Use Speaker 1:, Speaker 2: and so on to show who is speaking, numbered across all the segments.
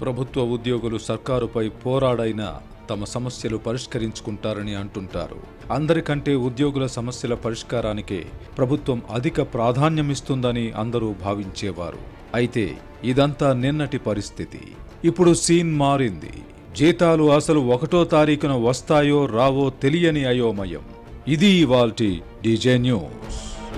Speaker 1: ప్రభుత్వ ఉద్యోగులు సర్కారుపై పోరాడైనా తమ సమస్యలు పరిష్కరించుకుంటారని అంటుంటారు అందరికంటే ఉద్యోగుల సమస్యల పరిష్కారానికే ప్రభుత్వం అధిక ప్రాధాన్యమిస్తుందని అందరూ భావించేవారు అయితే ఇదంతా నిన్నటి పరిస్థితి ఇప్పుడు సీన్ మారింది జీతాలు అసలు ఒకటో తారీఖున వస్తాయో రావో తెలియని అయోమయం ఇది ఇవాల్టి డీజే న్యూస్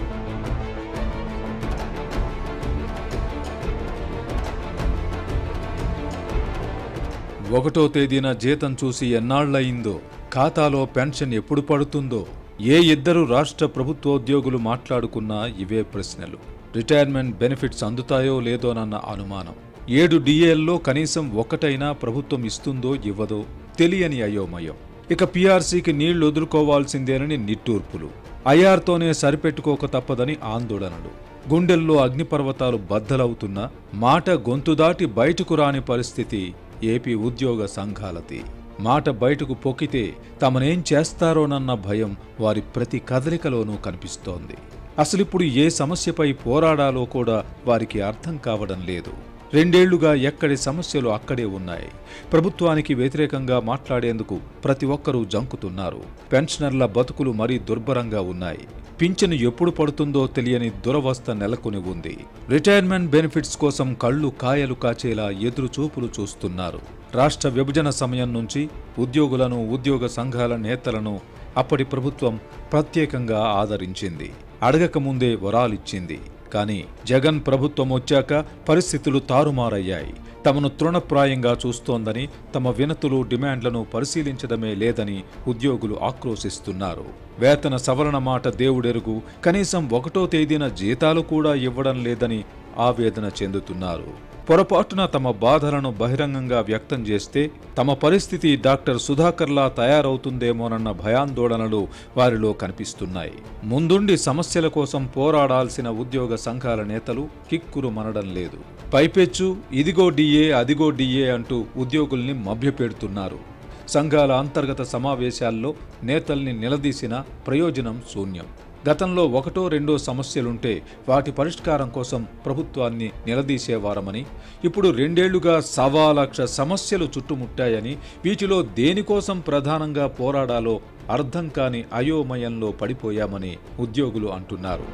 Speaker 1: ఒకటో తేదీన జీతం చూసి ఎన్నాళ్లయిందో ఖాతాలో పెన్షన్ ఎప్పుడు పడుతుందో ఏ ఇద్దరు రాష్ట్ర ప్రభుత్వోద్యోగులు మాట్లాడుకున్నా ఇవే ప్రశ్నలు రిటైర్మెంట్ బెనిఫిట్స్ అందుతాయో లేదోనన్న అనుమానం ఏడు డిఏల్లో కనీసం ఒకటైనా ప్రభుత్వం ఇస్తుందో ఇవ్వదో తెలియని అయోమయం ఇక పీఆర్సీకి నీళ్లు వదులుకోవాల్సిందేనని నిట్టూర్పులు ఐఆర్తోనే సరిపెట్టుకోక తప్పదని ఆందోళనలు గుండెల్లో అగ్నిపర్వతాలు బద్దలవుతున్నా మాట గొంతు దాటి బయటకు రాని పరిస్థితి ఏపీ ఉద్యోగ సంఘాలది మాట బయటకు పొక్కితే తమనేం చేస్తారోనన్న భయం వారి ప్రతి కదలికలోనూ కనిపిస్తోంది అసలిప్పుడు ఏ సమస్యపై పోరాడాలో కూడా వారికి అర్థం కావడం లేదు రెండేళ్లుగా ఎక్కడి సమస్యలు అక్కడే ఉన్నాయి ప్రభుత్వానికి వ్యతిరేకంగా మాట్లాడేందుకు ప్రతి ఒక్కరూ జంకుతున్నారు పెన్షనర్ల బతుకులు మరీ దుర్భరంగా ఉన్నాయి పింఛను ఎప్పుడు పడుతుందో తెలియని దురవస్థ నెలకొని ఉంది రిటైర్మెంట్ బెనిఫిట్స్ కోసం కళ్ళు కాయలు కాచేలా ఎదురు చూపులు చూస్తున్నారు రాష్ట్ర విభజన సమయం నుంచి ఉద్యోగులను ఉద్యోగ సంఘాల నేతలను అప్పటి ప్రభుత్వం ప్రత్యేకంగా ఆదరించింది అడగకముందే వరాలిచ్చింది కానీ జగన్ ప్రభుత్వం వచ్చాక పరిస్థితులు తారుమారయ్యాయి తమను తృణప్రాయంగా చూస్తోందని తమ వినతులు డిమాండ్లను పరిశీలించడమే లేదని ఉద్యోగులు ఆక్రోశిస్తున్నారు వేతన సవరణ మాట దేవుడెరుగు కనీసం ఒకటో తేదీన జీతాలు కూడా ఇవ్వడం లేదని ఆవేదన చెందుతున్నారు పొరపాటున తమ బాధలను బహిరంగంగా వ్యక్తం చేస్తే తమ పరిస్థితి డాక్టర్ సుధాకర్లా తయారవుతుందేమోనన్న భయాందోళనలు వారిలో కనిపిస్తున్నాయి ముందుండి సమస్యల కోసం పోరాడాల్సిన ఉద్యోగ సంఘాల నేతలు కిక్కురు మనడం లేదు పైపెచ్చు ఇదిగో డిఏ అదిగో డిఏ అంటూ ఉద్యోగుల్ని మభ్యపెడుతున్నారు సంఘాల అంతర్గత సమావేశాల్లో నేతల్ని నిలదీసిన ప్రయోజనం శూన్యం గతంలో ఒకటో రెండో సమస్యలుంటే వాటి పరిష్కారం కోసం ప్రభుత్వాన్ని నిలదీసేవారమని ఇప్పుడు రెండేళ్లుగా సవా లక్ష సమస్యలు చుట్టుముట్టాయని వీటిలో దేనికోసం ప్రధానంగా పోరాడాలో అర్థం కాని అయోమయంలో పడిపోయామని ఉద్యోగులు అంటున్నారు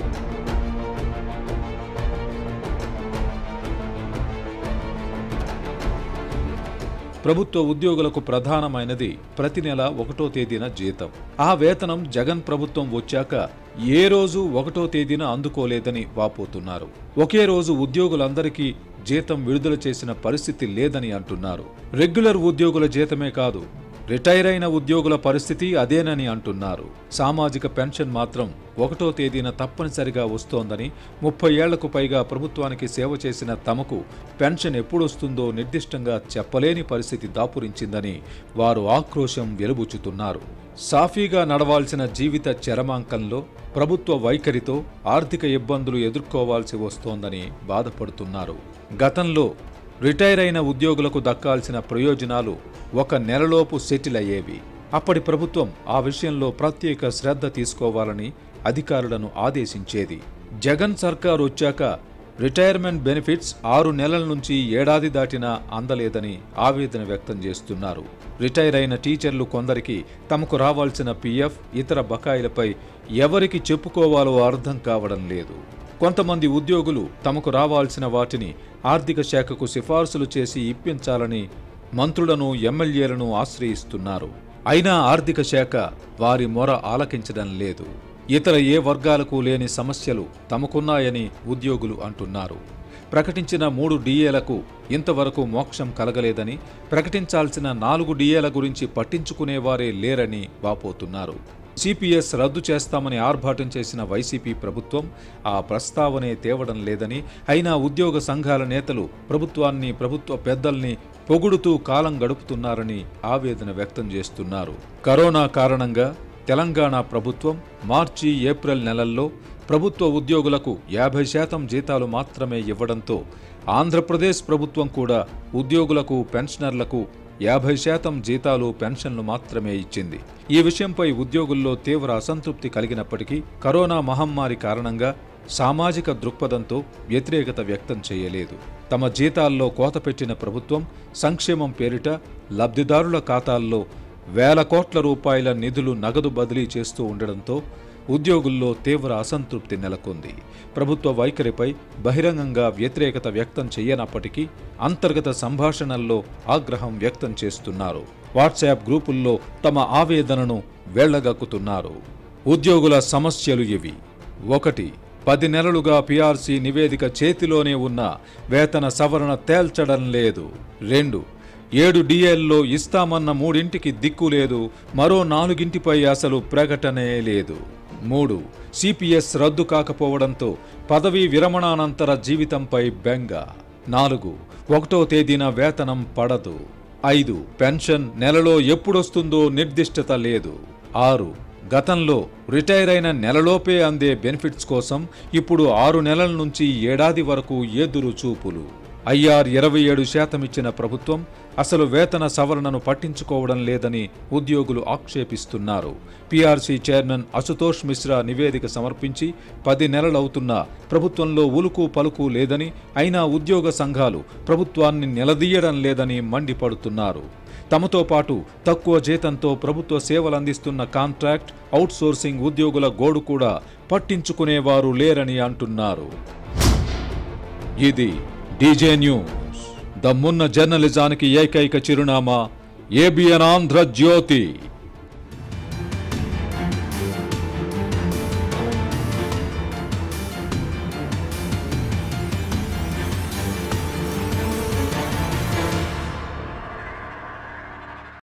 Speaker 1: ప్రభుత్వ ఉద్యోగులకు ప్రధానమైనది ప్రతి నెల ఒకటో తేదీన జీతం ఆ వేతనం జగన్ ప్రభుత్వం వచ్చాక ఏ రోజు ఒకటో తేదీన అందుకోలేదని వాపోతున్నారు ఒకే రోజు ఉద్యోగులందరికీ జీతం విడుదల చేసిన పరిస్థితి లేదని అంటున్నారు రెగ్యులర్ ఉద్యోగుల జీతమే కాదు రిటైర్ అయిన ఉద్యోగుల పరిస్థితి అదేనని అంటున్నారు సామాజిక పెన్షన్ మాత్రం ఒకటో తేదీన తప్పనిసరిగా వస్తోందని ముప్పై ఏళ్లకు పైగా ప్రభుత్వానికి సేవ చేసిన తమకు పెన్షన్ ఎప్పుడొస్తుందో నిర్దిష్టంగా చెప్పలేని పరిస్థితి దాపురించిందని వారు ఆక్రోశం వెలుబుచ్చుతున్నారు సాఫీగా నడవాల్సిన జీవిత చరమాంకంలో ప్రభుత్వ వైఖరితో ఆర్థిక ఇబ్బందులు ఎదుర్కోవాల్సి వస్తోందని బాధపడుతున్నారు గతంలో రిటైర్ అయిన ఉద్యోగులకు దక్కాల్సిన ప్రయోజనాలు ఒక నెలలోపు సెటిల్ అయ్యేవి అప్పటి ప్రభుత్వం ఆ విషయంలో ప్రత్యేక శ్రద్ధ తీసుకోవాలని అధికారులను ఆదేశించేది జగన్ సర్కార్ వచ్చాక రిటైర్మెంట్ బెనిఫిట్స్ ఆరు నెలల నుంచి ఏడాది దాటినా అందలేదని ఆవేదన వ్యక్తం చేస్తున్నారు రిటైర్ అయిన టీచర్లు కొందరికి తమకు రావాల్సిన పీఎఫ్ ఇతర బకాయిలపై ఎవరికి చెప్పుకోవాలో అర్థం కావడం లేదు కొంతమంది ఉద్యోగులు తమకు రావాల్సిన వాటిని ఆర్థిక శాఖకు సిఫార్సులు చేసి ఇప్పించాలని మంత్రులను ఎమ్మెల్యేలను ఆశ్రయిస్తున్నారు అయినా ఆర్థిక శాఖ వారి మొర ఆలకించడం లేదు ఇతర ఏ వర్గాలకు లేని సమస్యలు తమకున్నాయని ఉద్యోగులు అంటున్నారు ప్రకటించిన మూడు డిఏలకు ఇంతవరకు మోక్షం కలగలేదని ప్రకటించాల్సిన నాలుగు డిఏల గురించి పట్టించుకునేవారే లేరని వాపోతున్నారు సిపిఎస్ రద్దు చేస్తామని ఆర్భాటం చేసిన వైసీపీ ప్రభుత్వం ఆ ప్రస్తావనే తేవడం లేదని అయినా ఉద్యోగ సంఘాల నేతలు ప్రభుత్వాన్ని ప్రభుత్వ పెద్దల్ని పొగుడుతూ కాలం గడుపుతున్నారని ఆవేదన వ్యక్తం చేస్తున్నారు కరోనా కారణంగా తెలంగాణ ప్రభుత్వం మార్చి ఏప్రిల్ నెలల్లో ప్రభుత్వ ఉద్యోగులకు యాభై శాతం జీతాలు మాత్రమే ఇవ్వడంతో ఆంధ్రప్రదేశ్ ప్రభుత్వం కూడా ఉద్యోగులకు పెన్షనర్లకు యాభై శాతం జీతాలు పెన్షన్లు మాత్రమే ఇచ్చింది ఈ విషయంపై ఉద్యోగుల్లో తీవ్ర అసంతృప్తి కలిగినప్పటికీ కరోనా మహమ్మారి కారణంగా సామాజిక దృక్పథంతో వ్యతిరేకత వ్యక్తం చేయలేదు తమ జీతాల్లో కోత పెట్టిన ప్రభుత్వం సంక్షేమం పేరిట లబ్ధిదారుల ఖాతాల్లో వేల కోట్ల రూపాయల నిధులు నగదు బదిలీ చేస్తూ ఉండడంతో ఉద్యోగుల్లో తీవ్ర అసంతృప్తి నెలకొంది ప్రభుత్వ వైఖరిపై బహిరంగంగా వ్యతిరేకత వ్యక్తం చేయనప్పటికీ అంతర్గత సంభాషణల్లో ఆగ్రహం వ్యక్తం చేస్తున్నారు వాట్సాప్ గ్రూపుల్లో తమ ఆవేదనను వెళ్లగక్కుతున్నారు ఉద్యోగుల సమస్యలు ఇవి ఒకటి పది నెలలుగా పిఆర్సీ నివేదిక చేతిలోనే ఉన్న వేతన సవరణ తేల్చడం లేదు రెండు ఏడు డిఎల్లో ఇస్తామన్న మూడింటికి దిక్కు లేదు మరో నాలుగింటిపై అసలు ప్రకటనే లేదు మూడు సిపిఎస్ రద్దు కాకపోవడంతో పదవీ విరమణానంతర జీవితంపై బెంగ నాలుగు ఒకటో తేదీన వేతనం పడదు ఐదు పెన్షన్ నెలలో ఎప్పుడొస్తుందో నిర్దిష్టత లేదు ఆరు గతంలో రిటైర్ అయిన నెలలోపే అందే బెనిఫిట్స్ కోసం ఇప్పుడు ఆరు నెలల నుంచి ఏడాది వరకు ఎదురు చూపులు ఐఆర్ ఇరవై ఏడు శాతం ఇచ్చిన ప్రభుత్వం అసలు వేతన సవరణను పట్టించుకోవడం లేదని ఉద్యోగులు ఆక్షేపిస్తున్నారు పీఆర్సీ చైర్మన్ అశుతోష్ మిశ్రా నివేదిక సమర్పించి పది నెలలవుతున్నా ప్రభుత్వంలో ఉలుకు పలుకు లేదని అయినా ఉద్యోగ సంఘాలు ప్రభుత్వాన్ని నిలదీయడం లేదని మండిపడుతున్నారు తమతో పాటు తక్కువ జీతంతో ప్రభుత్వ సేవలు అందిస్తున్న కాంట్రాక్ట్ అవుట్సోర్సింగ్ ఉద్యోగుల గోడు కూడా పట్టించుకునేవారు లేరని అంటున్నారు ఇది డీజే న్యూస్ దమ్మున్న జర్నలిజానికి ఏకైక చిరునామా ఏబిఎన్ ఆంధ్ర జ్యోతి